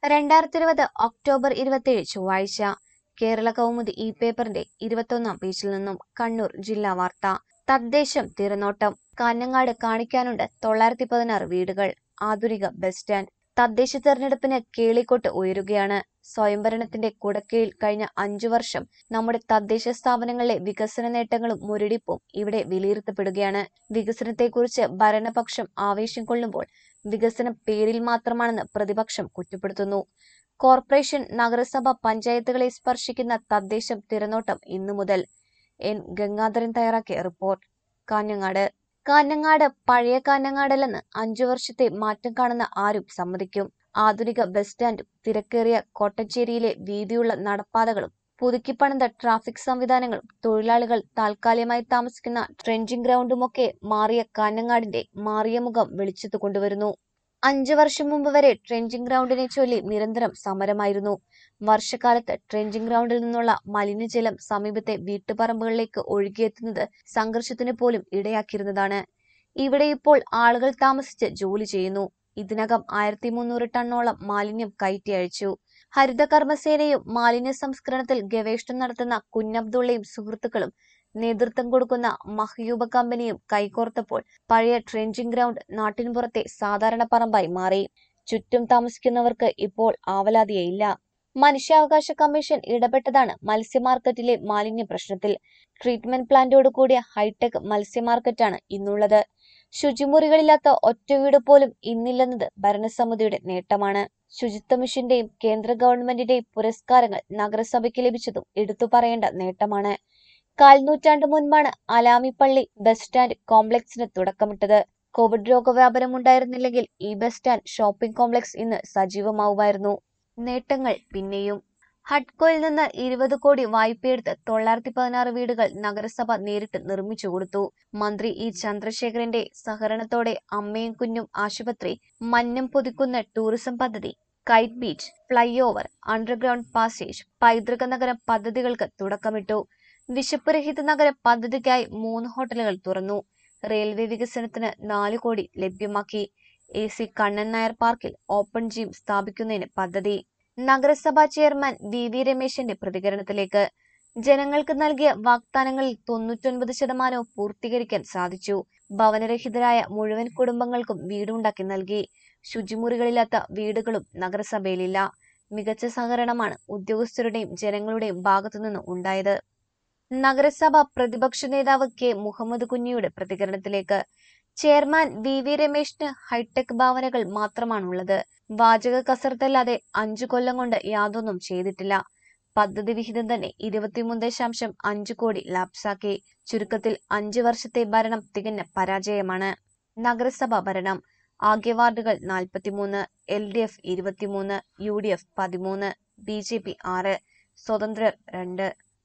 രണ്ടായിരത്തി ഇരുപത് ഒക്ടോബർ ഇരുപത്തിയേഴ് ചൊവ്വാഴ്ച കേരള കൗമുദി ഈ പേപ്പറിന്റെ ഇരുപത്തൊന്നാം പേജിൽ നിന്നും കണ്ണൂർ ജില്ലാ വാർത്ത തദ്ദേശം തിരനോട്ടം കാഞ്ഞങ്ങാട് കാണിക്കാനുണ്ട് തൊള്ളായിരത്തി പതിനാറ് വീടുകൾ ആധുനിക ബസ് സ്റ്റാൻഡ് തദ്ദേശ തെരഞ്ഞെടുപ്പിന് കേളിക്കൊട്ട് ഉയരുകയാണ് സ്വയംഭരണത്തിന്റെ കുടക്കീഴിൽ കഴിഞ്ഞ അഞ്ചു വർഷം നമ്മുടെ തദ്ദേശ സ്ഥാപനങ്ങളിലെ വികസന നേട്ടങ്ങളും മുരടിപ്പും ഇവിടെ വിലയിരുത്തപ്പെടുകയാണ് വികസനത്തെക്കുറിച്ച് ഭരണപക്ഷം ആവേശം കൊള്ളുമ്പോൾ വികസനം പേരിൽ മാത്രമാണെന്ന് പ്രതിപക്ഷം കുറ്റപ്പെടുത്തുന്നു കോർപ്പറേഷൻ നഗരസഭ പഞ്ചായത്തുകളെ സ്പർശിക്കുന്ന തദ്ദേശം തിരനോട്ടം ഇന്നു മുതൽ എൻ ഗംഗാധരൻ തയ്യാറാക്കിയ റിപ്പോർട്ട് കാഞ്ഞങ്ങാട് കാഞ്ഞങ്ങാട് പഴയ കാഞ്ഞങ്ങാടല്ലെന്ന് അഞ്ചു വർഷത്തെ മാറ്റം കാണുന്ന ആരും സമ്മതിക്കും ആധുനിക ബസ് സ്റ്റാൻഡും തിരക്കേറിയ കോട്ടച്ചേരിയിലെ വീതിയുള്ള നടപ്പാതകളും പുതുക്കിപ്പണിത ട്രാഫിക് സംവിധാനങ്ങളും തൊഴിലാളികൾ താൽക്കാലികമായി താമസിക്കുന്ന ട്രെഞ്ചിങ് ഗ്രൗണ്ടുമൊക്കെ മാറിയ കാഞ്ഞങ്ങാടിന്റെ മാറിയ മുഖം വെളിച്ചത്ത് കൊണ്ടുവരുന്നു അഞ്ചു വർഷം മുമ്പ് വരെ ട്രെഞ്ചിങ് ഗ്രൗണ്ടിനെ ചൊല്ലി നിരന്തരം സമരമായിരുന്നു വർഷക്കാലത്ത് ട്രെഞ്ചിങ് ഗ്രൗണ്ടിൽ നിന്നുള്ള മലിനജലം സമീപത്തെ വീട്ടുപറമ്പുകളിലേക്ക് ഒഴുകിയെത്തുന്നത് സംഘർഷത്തിന് പോലും ഇടയാക്കിയിരുന്നതാണ് ഇവിടെ ഇപ്പോൾ ആളുകൾ താമസിച്ച് ജോലി ചെയ്യുന്നു ഇതിനകം ആയിരത്തി മുന്നൂറ് ടണ്ണോളം മാലിന്യം കയറ്റി അയച്ചു ഹരിത കർമ്മസേനയും മാലിന്യ സംസ്കരണത്തിൽ ഗവേഷണം നടത്തുന്ന കുഞ്ഞബ്ദുള്ളയും സുഹൃത്തുക്കളും നേതൃത്വം കൊടുക്കുന്ന മഹ്യൂബ കമ്പനിയും കൈകോർത്തപ്പോൾ പഴയ ട്രെഞ്ചിങ് ഗ്രൗണ്ട് നാട്ടിൻപുറത്തെ സാധാരണ പറമ്പായി മാറി ചുറ്റും താമസിക്കുന്നവർക്ക് ഇപ്പോൾ ആവലാതിയില്ല മനുഷ്യാവകാശ കമ്മീഷൻ ഇടപെട്ടതാണ് മത്സ്യ മാർക്കറ്റിലെ മാലിന്യ പ്രശ്നത്തിൽ ട്രീറ്റ്മെന്റ് പ്ലാന്റോട് കൂടിയ ഹൈടെക് മത്സ്യ മാർക്കറ്റാണ് ഇന്നുള്ളത് ശുചിമുറികളില്ലാത്ത ഒറ്റ വീട് പോലും ഇന്നില്ലെന്നത് ഭരണസമിതിയുടെ നേട്ടമാണ് ശുചിത്വ മിഷന്റെയും കേന്ദ്ര ഗവൺമെന്റിന്റെയും പുരസ്കാരങ്ങൾ നഗരസഭയ്ക്ക് ലഭിച്ചതും എടുത്തു പറയേണ്ട നേട്ടമാണ് കാൽനൂറ്റാണ്ട് മുൻപാണ് അലാമിപ്പള്ളി ബസ് സ്റ്റാൻഡ് കോംപ്ലക്സിന് തുടക്കമിട്ടത് കോവിഡ് രോഗവ്യാപനം ഉണ്ടായിരുന്നില്ലെങ്കിൽ ഈ ബസ് സ്റ്റാൻഡ് ഷോപ്പിംഗ് കോംപ്ലക്സ് ഇന്ന് സജീവമാവുമായിരുന്നു നേട്ടങ്ങൾ പിന്നെയും ഹഡ്കോയിൽ നിന്ന് ഇരുപത് കോടി വായ്പയെടുത്ത് തൊള്ളായിരത്തി പതിനാറ് വീടുകൾ നഗരസഭ നേരിട്ട് നിർമ്മിച്ചു കൊടുത്തു മന്ത്രി ഇ ചന്ദ്രശേഖരന്റെ സഹകരണത്തോടെ അമ്മയും കുഞ്ഞും ആശുപത്രി മഞ്ഞം പൊതിക്കുന്ന ടൂറിസം പദ്ധതി kite beach flyover underground passage പൈതൃക നഗരം പദ്ധതികൾക്ക് തുടക്കമിട്ടു വിശപ്പ് രഹിത നഗരം പദ്ധതിക്കായി മൂന്ന് ഹോട്ടലുകൾ തുറന്നു റെയിൽവേ വികസനത്തിന് നാല് കോടി ലഭ്യമാക്കി എ സി കണ്ണൻ നായർ പാർക്കിൽ ഓപ്പൺ ജിം സ്ഥാപിക്കുന്നതിന് പദ്ധതി നഗരസഭാ ചെയർമാൻ വി വി രമേശിന്റെ പ്രതികരണത്തിലേക്ക് ജനങ്ങൾക്ക് നൽകിയ വാഗ്ദാനങ്ങളിൽ തൊണ്ണൂറ്റൊൻപത് ശതമാനവും പൂർത്തീകരിക്കാൻ സാധിച്ചു ഭവനരഹിതരായ മുഴുവൻ കുടുംബങ്ങൾക്കും വീടുണ്ടാക്കി നൽകി ശുചിമുറികളില്ലാത്ത വീടുകളും നഗരസഭയിലില്ല മികച്ച സഹകരണമാണ് ഉദ്യോഗസ്ഥരുടെയും ജനങ്ങളുടെയും ഭാഗത്തുനിന്ന് ഉണ്ടായത് നഗരസഭ പ്രതിപക്ഷ നേതാവ് കെ മുഹമ്മദ് കുഞ്ഞിയുടെ പ്രതികരണത്തിലേക്ക് ചെയർമാൻ വി വി രമേശിന് ഹൈടെക് ഭാവനകൾ മാത്രമാണുള്ളത് വാചക കസർത്തല്ലാതെ അഞ്ചു കൊല്ലം കൊണ്ട് യാതൊന്നും ചെയ്തിട്ടില്ല പദ്ധതി വിഹിതം തന്നെ ഇരുപത്തിമൂന്ന് ദശാംശം അഞ്ചു കോടി ലാപ്സാക്കി ചുരുക്കത്തിൽ അഞ്ചു വർഷത്തെ ഭരണം തികഞ്ഞ പരാജയമാണ് നഗരസഭാ ഭരണം ആകെ വാർഡുകൾ നാൽപ്പത്തിമൂന്ന് എൽ ഡി എഫ് ഇരുപത്തിമൂന്ന് യു ഡി എഫ് പതിമൂന്ന് ബി ജെ പി ആറ് സ്വതന്ത്രർ രണ്ട്